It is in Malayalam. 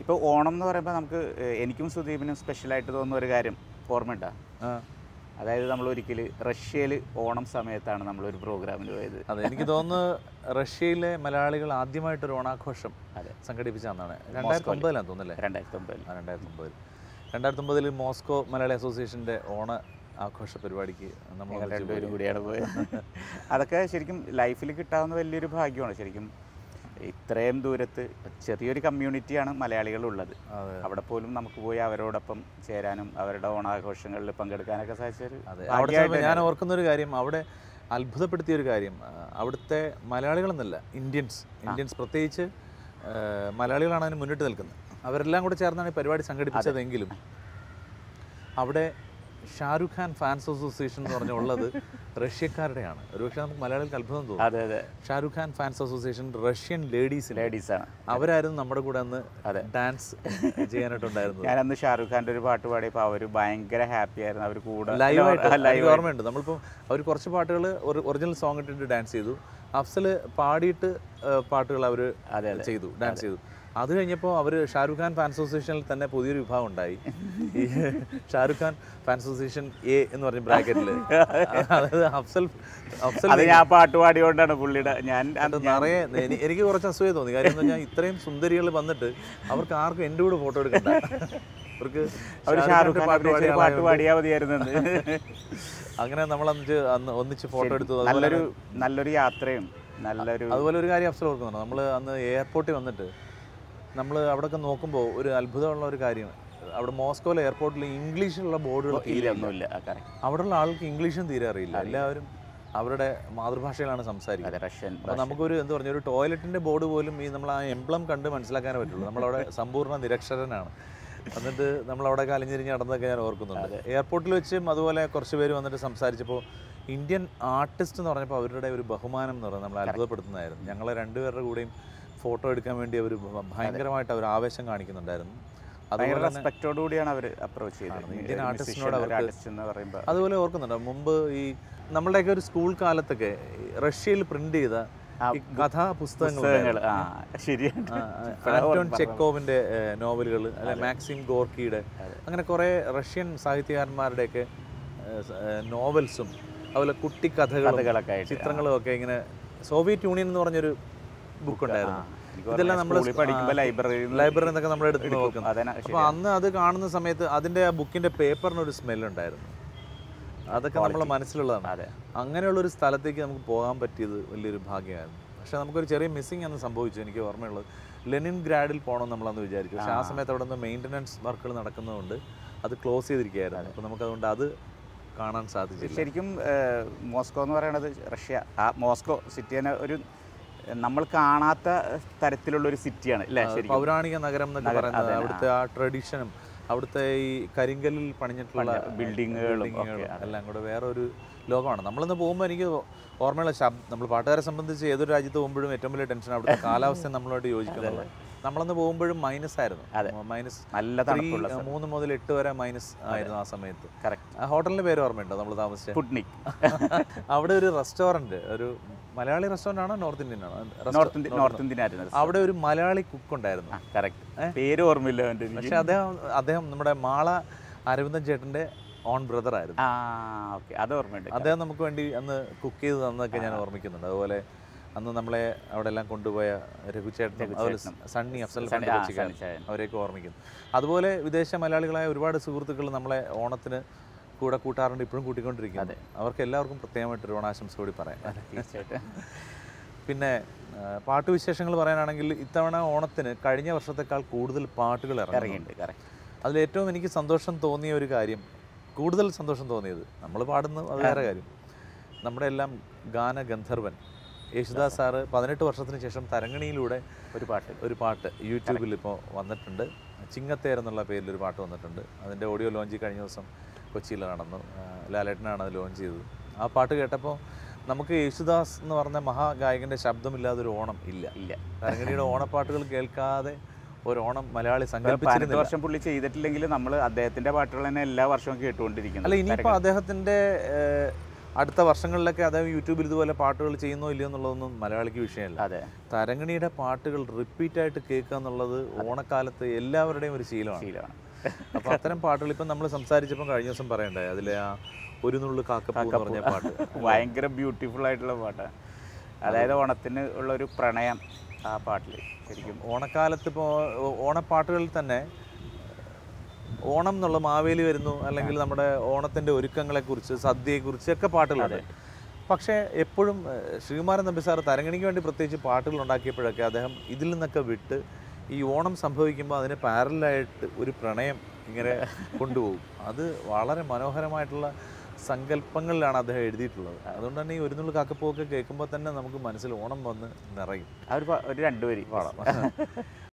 ഇപ്പോൾ ഓണം എന്ന് പറയുമ്പോൾ നമുക്ക് ഏഹ്, എനിക്കും സുദീപിനും സ്പെഷ്യലായിട്ട് തോന്നുന്ന ഒരു കാര്യം ഓർമ്മയുണ്ടോ ആ, അതായത് നമ്മൾ ഒരിക്കൽ റഷ്യയിൽ ഓണം സമയത്താണ് നമ്മളൊരു പ്രോഗ്രാമിന് പോയത് അതെ എനിക്ക് തോന്നുന്നു റഷ്യയിലെ മലയാളികൾ ആദ്യമായിട്ടൊരു ഓണാഘോഷം അതെ സംഘടിപ്പിച്ച അന്നാണ് രണ്ടായിരത്തി ഒമ്പതിലാന്ന് തോന്നുന്നല്ലേ രണ്ടായിരത്തി ഒമ്പതിൽ ആ രണ്ടായിരത്തി ഒമ്പതിൽ രണ്ടായിരത്തി ഒമ്പതിൽ മോസ്കോ മലയാളി അസോസിയേഷൻ്റെ ഓണ ആഘോഷ പരിപാടിക്ക് നമ്മൾ ഞങ്ങൾ ഒന്നിച്ച് രണ്ടുപേരും പോയി. കൂടിയാണ് പോയത് അതൊക്കെ ശരിക്കും ലൈഫിൽ കിട്ടാവുന്ന വലിയൊരു ഭാഗ്യമാണ് ശരിക്കും ഇത്രയും ദൂരത്ത് ചെറിയൊരു കമ്മ്യൂണിറ്റിയാണ് മലയാളികളുള്ളത് അതെ അവിടെ പോലും നമുക്ക് പോയി അവരോടൊപ്പം ചേരാനും അവരുടെ ഓണാഘോഷങ്ങളിൽ പങ്കെടുക്കാനൊക്കെ സാധിച്ചൊരു അതെ അവിടെ ചെന്നപ്പോൾ ഞാൻ ഓർക്കുന്ന ഒരു കാര്യം അവിടെ അത്ഭുതപ്പെടുത്തിയ ഒരു കാര്യം ആ, അവിടുത്തെ മലയാളികളെന്നല്ല ഇന്ത്യൻസ് ഇന്ത്യൻസ് പ്രത്യേകിച്ച് ആ, മലയാളികളാണ് അതിന് മുന്നിട്ട് നിൽക്കുന്നത് അവരെല്ലാം കൂടെ ചേർന്നാണ് ഈ പരിപാടി സംഘടിപ്പിച്ചതെങ്കിലും അവിടെ ഷാരൂഖ് ഖാൻ ഫാൻസ് അസോസിയേഷൻ എന്ന് പറഞ്ഞുള്ളത് റഷ്യക്കാരുടെയാണ് ഒരുപക്ഷെ നമുക്ക് മലയാളികൾക്ക് അത്ഭുതം തോന്നും അതെ അതെ Shah Rukh Khan fans association Russian ലേഡീസിലെ ലേഡീസാണ് അവരായിരുന്നു നമ്മുടെ കൂടെ അന്ന് ഡാൻസ് ചെയ്യാനായിട്ടുണ്ടായിരുന്നത് ഞാൻ അന്ന് ഷാറുഖ് ഖാന്റെ ഒരു പാട്ട് പാടിയപ്പോൾ അവർ ഭയങ്കര ഹാപ്പി ആയിരുന്നു അവർ കൂടെ ലൈവായിട്ട് ആ, live എനിക്ക് ഓർമ്മയുണ്ട് നമ്മളിപ്പോൾ അവർ കുറച്ച് പാട്ടുകൾ ഒറിജിനൽ സോങ് ഇട്ടിട്ട് ഡാൻസ് ചെയ്തു അഫ്സൽ പാടിയിട്ട് പാട്ടുകൾ അവർ അതെ, ചെയ്തു ഡാൻസ് ചെയ്തു അത് കഴിഞ്ഞപ്പോൾ അവർ ഷാരൂഖ് ഖാൻ ഫാൻ അസോസിയേഷനിൽ തന്നെ പുതിയൊരു വിഭാഗം ഉണ്ടായി ഈ Shah Rukh Khan fan association A എന്ന് പറഞ്ഞ ബ്രാക്കറ്റിൽ അതായത് അഫ്സൽ അഫ്സൽ അത് ഞാൻ പാട്ട് പാടിയോണ്ടാണ് പുള്ളിയുടെ ഞാൻ അത് നിറയെ എനി- എനിക്ക് കുറച്ച് അസൂയ തോന്നി കാര്യം എന്ന് പറഞ്ഞാൽ ഇത്രയും സുന്ദരികൾ വന്നിട്ട് അവർക്ക് ആർക്കും എൻ്റെ കൂടെ ഫോട്ടോ എടുക്കണ്ട അവർക്ക് അവർ ഷാറുഖ് ഖാൻ അഭിനയിച്ച ഒരു പാട്ട് പാടിയാൽ മതിയായിരുന്നു എന്ന്. അങ്ങനെ നമ്മൾ അന്ന് അന്ന് ഒന്നിച്ച് ഫോട്ടോ എടുത്തു അതുപോലെ നല്ലൊരു നല്ലൊരു യാത്രയും നല്ലൊരു അതുപോലെ ഒരു കാര്യം അഫ്സൽ ഓർക്കുന്നുണ്ട് നമ്മൾ അന്ന് എയർപോർട്ടിൽ വന്നിട്ട് നമ്മൾ അവിടെയൊക്കെ നോക്കുമ്പോൾ ഒരു അത്ഭുതമുള്ള ഒരു കാര്യം അവിടെ മോസ്കോയിലെ എയർപോർട്ടിൽ ഇംഗ്ലീഷിലുള്ള ബോർഡുകൾ ഇല്ല തീരെ ഒന്നുമില്ല ആ correct. അവിടെയുള്ള ആൾക്ക് ഇംഗ്ലീഷും തീരെ അറിയില്ല എല്ലാവരും അവരുടെ മാതൃഭാഷയിലാണ് സംസാരിക്കുന്നത് അതെ റഷ്യൻ അപ്പോൾ നമുക്കൊരു എന്താ പറഞ്ഞ ഒരു ടോയ്ലറ്റിന്റെ ബോർഡ് പോലും ഈ നമ്മൾ ആ എംബ്ലം കണ്ട് മനസ്സിലാക്കാനേ പറ്റുള്ളൂ നമ്മളവിടെ സമ്പൂർണ്ണ നിരക്ഷരനാണ് എന്നിട്ട് നമ്മൾ അവിടെ കലിഞ്ഞിരിഞ്ഞ് നടന്നതൊക്കെ ഞാൻ ഓർക്കുന്നുണ്ട് എയർപോർട്ടിൽ വെച്ചും അതുപോലെ കുറച്ച് പേര് വന്നിട്ട് സംസാരിച്ചപ്പോൾ ഇന്ത്യൻ ആർട്ടിസ്റ്റ് എന്ന് പറഞ്ഞപ്പോൾ അവരുടെ ഒരു ബഹുമാനം എന്ന് പറയുന്നത് നമ്മളെ അത്ഭുതപ്പെടുത്തുന്നതായിരുന്നു ഞങ്ങളെ രണ്ടുപേരുടെ കൂടെയും ഫോട്ടോ എടുക്കാൻ വേണ്ടി അവർ ഭയങ്കരമായിട്ട് അവർ ആവേശം കാണിക്കുന്നുണ്ടായിരുന്നു ഭയങ്കര അതുപോലെ തന്നെ റെസ്പെക്റ്റോട് കൂടിയാണ് അവർ അപ്രോച്ച് ചെയ്തത് ഇന്ത്യൻ ഒരു artistനോട് musician, ഒരു അവർക്ക് artist എന്ന് പറയുമ്പോൾ അതുപോലെ ഓർക്കുന്നുണ്ട് മുമ്പ് ഈ നമ്മളുടെയൊക്കെ ഒരു സ്കൂൾ കാലത്തൊക്കെ ഈ റഷ്യയിൽ പ്രിന്റ് ചെയ്ത ഈ കഥാപുസ്തകങ്ങൾ പുസ്തകങ്ങൾ ആ ശരിയാണ് ആന്റോൺ ചെക്കോവിന്റെ നോവലുകൾ അല്ലെ മാക്സിം ഗോർക്കിയുടെ അങ്ങനെ കുറേ റഷ്യൻ സാഹിത്യകാരന്മാരുടെയൊക്കെ നോവൽസും അതുപോലെ കുട്ടി കഥകളും കഥകളൊക്കെ ആയിട്ട് ചിത്രങ്ങളും ഒക്കെ ഇങ്ങനെ സോവിയറ്റ് യൂണിയൻ എന്ന് പറഞ്ഞൊരു ബുക്ക് ഉണ്ടായിരുന്നു എനിക്ക് ഇതെല്ലാം നമ്മൾ സ്കൂളിൽ പഠിക്കുമ്പോൾ ലൈബ്രറിയിൽ ലൈബ്രറി എന്നൊക്കെ നമ്മൾ എടുത്ത് നോക്കും അതന്നെ അപ്പോൾ അന്ന് അത് കാണുന്ന സമയത്ത് അതിന്റെ ആ ബുക്കിന്റെ പേപ്പറിന് ഒരു സ്മെൽ ഉണ്ടായിരുന്നു അതൊക്കെ നമ്മളെ മനസ്സിലുള്ളതാണ് അതെ അങ്ങനെയുള്ള ഒരു സ്ഥലത്തേക്ക് നമുക്ക് പോകാൻ പറ്റിയത് വലിയൊരു ഭാഗ്യമായിരുന്നു പക്ഷെ നമുക്കൊരു ചെറിയ മിസ്സിങ് അന്ന് സംഭവിച്ചു എനിക്ക് ഓർമ്മയുള്ളത് ലെനിൻ ഗ്രാഡിൽ പോകണം നമ്മളന്ന് വിചാരിച്ചു പക്ഷെ ആ സമയത്ത് അവിടെ നിന്ന് മെയിൻ്റനൻസ് വർക്കുകൾ നടക്കുന്നതുകൊണ്ട് അത് ക്ലോസ് ചെയ്തിരിക്കുകയായിരുന്നു അപ്പോൾ നമുക്കതുകൊണ്ട് അത് കാണാൻ സാധിച്ചില്ല ശരിക്കും ഏഹ്, മോസ്കോ എന്ന് പറയുന്നത് റഷ്യ ആ മോസ്കോ സിറ്റിനെ ഒരു നമ്മൾ കാണാത്ത തരത്തിലുള്ള ഒരു സിറ്റിയാണ് അല്ലേ ശരിക്കും പൗരാണിക നഗരം എന്നൊക്കെ നഗരം, പറയുന്നത് അതെ, അവിടുത്തെ ആ ട്രഡീഷനും അവിടുത്തെ ഈ കരിങ്കല്ലിൽ പണിഞ്ഞിട്ടുള്ള ബിൽഡിങ്ങുകളും ബിൽഡിങ്ങുകളും ഒക്കെ, എല്ലാം കൂടെ വേറൊരു ലോകമാണ് നമ്മളിന്ന് പോകുമ്പോൾ എനിക്ക് ഓർമ്മയുള്ള ശബ്ദം നമ്മൾ പാട്ടുകാരെ സംബന്ധിച്ച് ഏതൊരു രാജ്യത്ത് പോകുമ്പോഴും ഏറ്റവും വലിയ ടെൻഷൻ അവിടുത്തെ കാലാവസ്ഥ നമ്മളോട് യോജിക്കുന്നുള്ളത് നമ്മളന്ന് പോകുമ്പോഴും മൈനസ് ആയിരുന്നു മൈനസ് നല്ല തണുപ്പുള്ള മൂന്ന് മുതൽ എട്ട് വരെ മൈനസ് ആയിരുന്നു ആ സമയത്ത് കറക്റ്റ് ആ ഹോട്ടലിന്റെ പേര് ഓർമ്മയുണ്ടോ നമ്മൾ താമസിച്ച സ്പുട്നിക് അവിടെ ഒരു റെസ്റ്റോറന്റ് ഒരു മലയാളി റെസ്റ്റോറന്റ് ആണോ നോർത്ത് ഇന്ത്യൻ ആണോ നോർത്ത് ഇന്ത്യ നോർത്ത് ഇന്ത്യൻ ആയിരുന്നു അവിടെ ഒരു മലയാളി കുക്ക് ഉണ്ടായിരുന്നു കറക്റ്റ് പേര് ഓർമ്മയില്ല അവൻ്റെ എനിക്ക് പക്ഷെ അദ്ദേഹം അദ്ദേഹം നമ്മുടെ മാള അരവിന്ദൻ ചേട്ടന്റെ ഓൺ ബ്രദർ ആയിരുന്നു ആ ഓക്കെ അത് ഓർമ്മയുണ്ട് അദ്ദേഹം നമുക്ക് വേണ്ടി അന്ന് കുക്ക് ചെയ്ത് തന്നൊക്കെ ഞാൻ ഓർമ്മിക്കുന്നുണ്ട് അതുപോലെ അന്ന് നമ്മളെ അവിടെ എല്ലാം കൊണ്ടുപോയ രഘുചേട്ടനും അതുപോലെ സണ്ണി അഫ്സൽ സണ്ണി, ആ, കൊച്ചിക്കാരൻ സണ്ണി ചായൻ. അവരെയൊക്കെ ഓർമ്മിക്കുന്നു അതുപോലെ വിദേശ മലയാളികളായ ഒരുപാട് സുഹൃത്തുക്കൾ നമ്മളെ ഓണത്തിന് കൂടെ കൂട്ടാറുണ്ട് ഇപ്പോഴും കൂട്ടിക്കൊണ്ടിരിക്കുന്നത് അവർക്ക് എല്ലാവർക്കും പ്രത്യേകമായിട്ട് ഒരു ഓണാശംസ കൂടി പറയാം തീർച്ചയായിട്ടും പിന്നെ ആ, പാട്ടുവിശേഷങ്ങൾ പറയാനാണെങ്കിൽ ഇത്തവണ ഓണത്തിന് കഴിഞ്ഞ വർഷത്തെക്കാൾ കൂടുതൽ പാട്ടുകൾ ഇറങ്ങി ഇറങ്ങിയിട്ടുണ്ട് കറക്റ്റ് അതിൽ ഏറ്റവും എനിക്ക് സന്തോഷം തോന്നിയ ഒരു കാര്യം കൂടുതൽ സന്തോഷം തോന്നിയത് നമ്മൾ പാടുന്നു അത് വേറെ കാര്യം നമ്മുടെ എല്ലാം ഗാനഗന്ധർവൻ യേശുദാസ് സാറ് പതിനെട്ട് വർഷത്തിന് ശേഷം തരങ്ങണിയിലൂടെ ഒരു പാട്ട് ഒരു പാട്ട് യൂട്യൂബിൽ ഇപ്പോൾ വന്നിട്ടുണ്ട് ചിങ്ങത്തേർ എന്നുള്ള പേരിൽ ഒരു പാട്ട് വന്നിട്ടുണ്ട് അതിൻ്റെ ഓഡിയോ ലോഞ്ച് കഴിഞ്ഞ ദിവസം കൊച്ചിയിൽ നടന്നു ആ, ലാലേട്ടനാണ് അത് ലോഞ്ച് ചെയ്തത് ആ പാട്ട് കേട്ടപ്പോൾ നമുക്ക് യേശുദാസ് എന്ന് പറഞ്ഞ മഹാഗായകൻ്റെ ശബ്ദമില്ലാതെ ഒരു ഓണം ഇല്ല ഇല്ല തരങ്ങണിയുടെ ഓണപ്പാട്ടുകൾ കേൾക്കാതെ ഒരു ഓണം മലയാളി പതിനെട്ട് സങ്കല്പിച്ചിരുന്നില്ല വർഷം പുള്ളി ചെയ്തിട്ടില്ലെങ്കിൽ നമ്മൾ അദ്ദേഹത്തിന്റെ പാട്ടുകൾ തന്നെ എല്ലാ വർഷവും കേട്ടുകൊണ്ടിരിക്കുന്നത് അല്ല ഇനിയിപ്പോൾ അദ്ദേഹത്തിൻ്റെ ഏഹ്, അടുത്ത വർഷങ്ങളിലൊക്കെ അദ്ദേഹം യൂട്യൂബിൽ ഇതുപോലെ പാട്ടുകൾ ചെയ്യുന്നോ ഇല്ലയോ എന്നുള്ളതൊന്നും മലയാളിക്ക് വിഷയമല്ല അതെ തരങ്ങിണിയുടെ പാട്ടുകൾ റിപ്പീറ്റായിട്ട് കേൾക്കുക എന്നുള്ളത് ഓണക്കാലത്ത് എല്ലാവരുടെയും ഒരു ശീലമാണ് ശീലമാണ് അപ്പോൾ അത്തരം പാട്ടുകൾ ഇപ്പം നമ്മൾ സംസാരിച്ചപ്പോൾ കഴിഞ്ഞ ദിവസം പറയണ്ടായി അതിലെ ആ ഒരു നുള്ളു കാക്കപ്പൂ എന്ന് പറഞ്ഞ പാട്ട് ഭയങ്കര ബ്യൂട്ടിഫുൾ ആയിട്ടുള്ള പാട്ടാണ് അതായത് ഓണത്തിന് ഉള്ള ഒരു പ്രണയം ആ പാട്ടിൽ ശരിക്കും ഓണക്കാലത്ത് ഇപ്പോൾ ഓണപ്പാട്ടുകളിൽ തന്നെ ഓണം എന്നുള്ള മാവേലി വരുന്നു അല്ലെങ്കിൽ നമ്മുടെ ഓണത്തിൻ്റെ ഒരുക്കങ്ങളെക്കുറിച്ച് സദ്യയെക്കുറിച്ച് ഒക്കെ പാട്ടുകളുണ്ട് പക്ഷേ എപ്പോഴും ഏഹ്, ശ്രീകുമാരൻ നമ്പി സാർ തരങ്ങണിക്ക് വേണ്ടി പ്രത്യേകിച്ച് പാട്ടുകൾ ഉണ്ടാക്കിയപ്പോഴൊക്കെ അദ്ദേഹം ഇതിൽ നിന്നൊക്കെ വിട്ട് ഈ ഓണം സംഭവിക്കുമ്പോൾ അതിന് പാരലായിട്ട് ഒരു പ്രണയം ഇങ്ങനെ കൊണ്ടുപോകും അത് വളരെ മനോഹരമായിട്ടുള്ള സങ്കല്പങ്ങളിലാണ് അദ്ദേഹം എഴുതിയിട്ടുള്ളത് അതുകൊണ്ട് തന്നെ ഈ ഒരു നുള്ളു കാക്കപ്പൂവൊക്കെ കേൾക്കുമ്പോൾ തന്നെ നമുക്ക് മനസ്സിൽ ഓണം വന്ന് നിറയും ആ ഒരു പാ- ഒരു രണ്ടുപേര് പാടാം